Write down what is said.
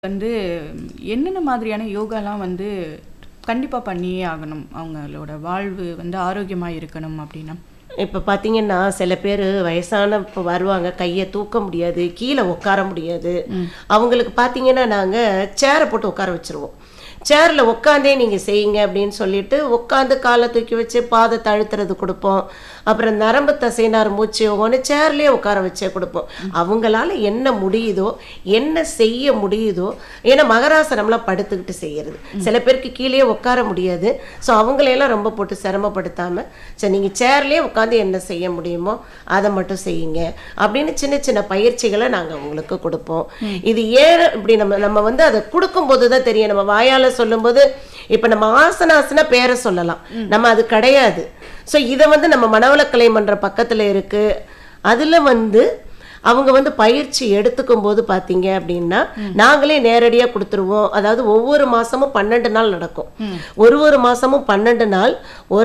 வந்து என்னென்ன மாதிரியான யோகாலாம் வந்து கண்டிப்பா பண்ணியே ஆகணும். அவங்களோட வாழ்வு வந்து ஆரோக்கியமா இருக்கணும் அப்படின்னா. இப்ப பார்த்தீங்கன்னா, சில பேரு வயசானப்ப வருவாங்க. கைய தூக்க முடியாது. கீழ உட்கார முடியாது. அவங்களுக்கு பார்த்தீங்கன்னா, நாங்க சேர போட்டு உட்கார வச்சுருவோம். சேர்ல உட்காந்தே நீங்க செய்யுங்க அப்படின்னு சொல்லிட்டு, உட்காந்து கால தூக்கி வச்சு பாதத்த அழுத்துறது குடுப்போம். அப்புறம் நரம்பு தசைநார் மூச்சு யோகான்னு சேர்லயே உட்கார வச்சே குடுப்போம். அவங்களால என்ன முடியுதோ, என்ன செய்ய முடியுதோ ஏன்னா மகராசனம்லாம் படுத்துக்கிட்டு செய்யறது. சில பேருக்கு கீழயே உட்கார முடியாது. ஸோ அவங்களையெல்லாம் ரொம்ப போட்டு சிரமப்படுத்தாம, சரி நீங்க சேர்லயே உட்காந்து என்ன செய்ய முடியுமோ, அத மட்டும் செய்யுங்க. அப்படின்னு சின்ன சின்ன பயிற்சிகள நாங்க உங்களுக்கு குடுப்போம். இது ஏன் இப்படி நம்ம நம்ம வந்து அத குடுக்கும்போது தான் தெரியும். நம்ம வாயால சொல்லும்போது, இப்ப நம்ம ஆசனாசன பேர சொல்லலாம். நம்ம அது கிடையாது. ஸோ இத வந்து நம்ம மனவளக்கலை மன்ற பக்கத்துல இருக்கு. அதுல வந்து அவங்க வந்து பயிற்சி எடுத்துக்கும்போது பார்த்தீங்க அப்படின்னா, நாங்களே நேரடியா குடுத்துருவோம். அதாவது ஒவ்வொரு மாசமும் 12 நாள் நடக்கும். ஒரு ஒரு மாசமும் 12 நாள் ஒரு